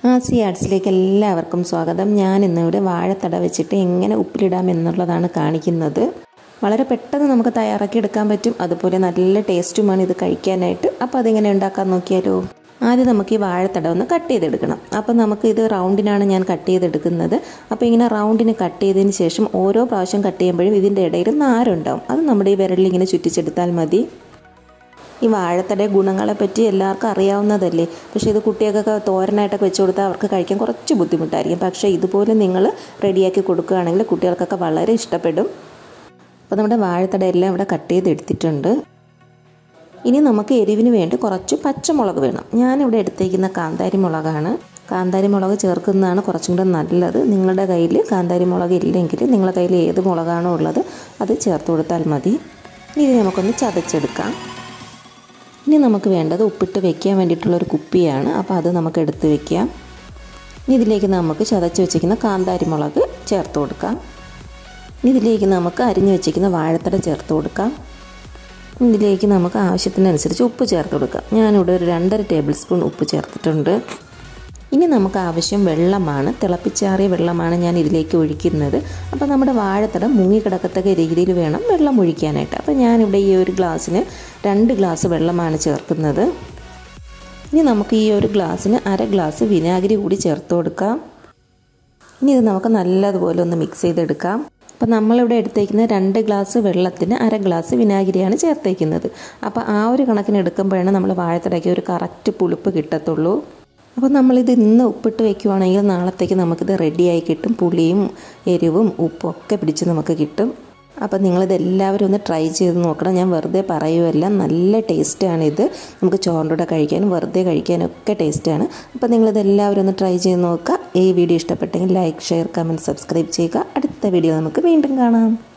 ആസി ആർട്സിലേക്ക് എല്ലാവർക്കും സ്വാഗതം ഞാൻ ഇന്നിവിടെ വാഴത്തട വെച്ചിട്ട് എങ്ങനെ ഉപ്പിലിടാം എന്നുള്ളതാണ് കാണിക്കുന്നത് വളരെ പെട്ടെന്ന് നമുക്ക് തയ്യാറാക്കി എടുക്കാൻ പറ്റും അതുപോലെ നല്ല ടേസ്റ്റുമാണ് ഇത് കഴിക്കാനായിട്ട് അപ്പോൾ അതെങ്ങനെ ഉണ്ടാക്കാൻ നോക്കിയാലോ ആദ്യം നമുക്ക് ഈ വാഴത്തട ഒന്ന് കട്ട് ചെയ്തെടുക്കണം അപ്പോൾ നമുക്ക് ഇത് റൗണ്ടിനാണ് ഞാൻ കട്ട് ചെയ്തെടുക്കുന്നത് അപ്പോൾ ഇങ്ങനെ റൗണ്ടിന് കട്ട് ചെയ്തതിന് ശേഷം ഓരോ പ്രാവശ്യം കട്ട് ചെയ്യുമ്പോഴും ഇതിൻ്റെ ഇടയിൽ നാരുണ്ടാവും അത് നമ്മുടെ ഈ വിരലിൽ ഇങ്ങനെ ചുറ്റിച്ചെടുത്താൽ മതി ഈ വാഴത്തട ഗുണങ്ങളെ പറ്റി എല്ലാവർക്കും അറിയാവുന്നതല്ലേ പക്ഷേ ഇത് കുട്ടികൾക്കൊക്കെ തോരനായിട്ടൊക്കെ വെച്ച് കൊടുത്താൽ അവർക്ക് കഴിക്കാൻ കുറച്ച് ബുദ്ധിമുട്ടായിരിക്കും പക്ഷേ ഇതുപോലെ നിങ്ങൾ റെഡിയാക്കി കൊടുക്കുകയാണെങ്കിൽ കുട്ടികൾക്കൊക്കെ വളരെ ഇഷ്ടപ്പെടും അപ്പോൾ നമ്മുടെ വാഴത്തട എല്ലാം ഇവിടെ കട്ട് ചെയ്തെടുത്തിട്ടുണ്ട് ഇനി നമുക്ക് എരിവിന് വേണ്ടി കുറച്ച് പച്ചമുളക് വേണം ഞാനിവിടെ എടുത്തേക്കുന്ന കാന്താരി മുളകാണ് കാന്താരി മുളക് ചേർക്കുന്നതാണ് കുറച്ചും കൂടെ നല്ലത് നിങ്ങളുടെ കയ്യിൽ കാന്താരി മുളക് ഇല്ലെങ്കിൽ നിങ്ങളുടെ കയ്യിൽ ഏത് മുളകാണോ ഉള്ളത് അത് ചേർത്ത് കൊടുത്താൽ മതി ഇത് നമുക്കൊന്ന് ചതച്ചെടുക്കാം ഇനി നമുക്ക് വേണ്ടത് ഉപ്പിട്ട് വെക്കാൻ വേണ്ടിയിട്ടുള്ള ഒരു കുപ്പിയാണ് അപ്പോൾ അത് നമുക്ക് എടുത്ത് വെക്കാം ഇതിലേക്ക് നമുക്ക് ചതച്ച് വെച്ചിരിക്കുന്ന കാന്താരി മുളക് ചേർത്ത് കൊടുക്കാം ഇതിലേക്ക് നമുക്ക് അരിഞ്ഞു വെച്ചിരിക്കുന്ന വാഴത്തട ചേർത്ത് കൊടുക്കാം ഇതിലേക്ക് നമുക്ക് ആവശ്യത്തിനനുസരിച്ച് ഉപ്പ് ചേർത്ത് കൊടുക്കാം ഞാനിവിടെ ഒരു രണ്ടര ടേബിൾ സ്പൂൺ ഉപ്പ് ചേർത്തിട്ടുണ്ട് ഇനി നമുക്ക് ആവശ്യം വെള്ളമാണ് തിളപ്പിച്ചാറിയ വെള്ളമാണ് ഞാൻ ഇതിലേക്ക് ഒഴിക്കുന്നത് അപ്പോൾ നമ്മുടെ വാഴത്തട മുങ്ങിക്കിടക്കത്തക്ക രീതിയിൽ വേണം വെള്ളം ഒഴിക്കാനായിട്ട് അപ്പോൾ ഞാനിവിടെ ഈ ഒരു ഗ്ലാസ്സിന് രണ്ട് ഗ്ലാസ് വെള്ളമാണ് ചേർക്കുന്നത് ഇനി നമുക്ക് ഈ ഒരു ഗ്ലാസ്സിന് അര ഗ്ലാസ് വിനാഗിരി കൂടി ചേർത്ത് കൊടുക്കാം ഇനി ഇത് നമുക്ക് നല്ലതുപോലെ ഒന്ന് മിക്സ് ചെയ്തെടുക്കാം അപ്പോൾ നമ്മളിവിടെ എടുത്തേക്കുന്ന രണ്ട് ഗ്ലാസ് വെള്ളത്തിന് അര ഗ്ലാസ് വിനാഗിരിയാണ് ചേർത്തേക്കുന്നത് അപ്പോൾ ആ ഒരു കണക്കിന് എടുക്കുമ്പോഴാണ് നമ്മൾ വാഴത്തടയ്ക്ക് ഒരു കറക്റ്റ് പുളിപ്പ് കിട്ടത്തുള്ളൂ അപ്പോൾ നമ്മളിത് ഇന്ന് ഉപ്പിട്ട് വെക്കുവാണെങ്കിൽ നാളത്തേക്ക് നമുക്കിത് റെഡിയായി കിട്ടും പുളിയും എരിവും ഉപ്പും ഒക്കെ പിടിച്ച് നമുക്ക് കിട്ടും അപ്പോൾ നിങ്ങളിത് എല്ലാവരും ഒന്ന് ട്രൈ ചെയ്ത് നോക്കണം ഞാൻ വെറുതെ പറയുമല്ല നല്ല ടേസ്റ്റാണിത് നമുക്ക് ചോറിൻ്റെ കഴിക്കാനും വെറുതെ കഴിക്കാനും ഒക്കെ ടേസ്റ്റാണ് അപ്പോൾ നിങ്ങളിത് എല്ലാവരും ഒന്ന് ട്രൈ ചെയ്ത് നോക്കുക ഈ വീഡിയോ ഇഷ്ടപ്പെട്ടെങ്കിൽ ലൈക്ക് ഷെയർ കമൻറ്റ് സബ്സ്ക്രൈബ് ചെയ്യുക അടുത്ത വീഡിയോ നമുക്ക് വീണ്ടും കാണാം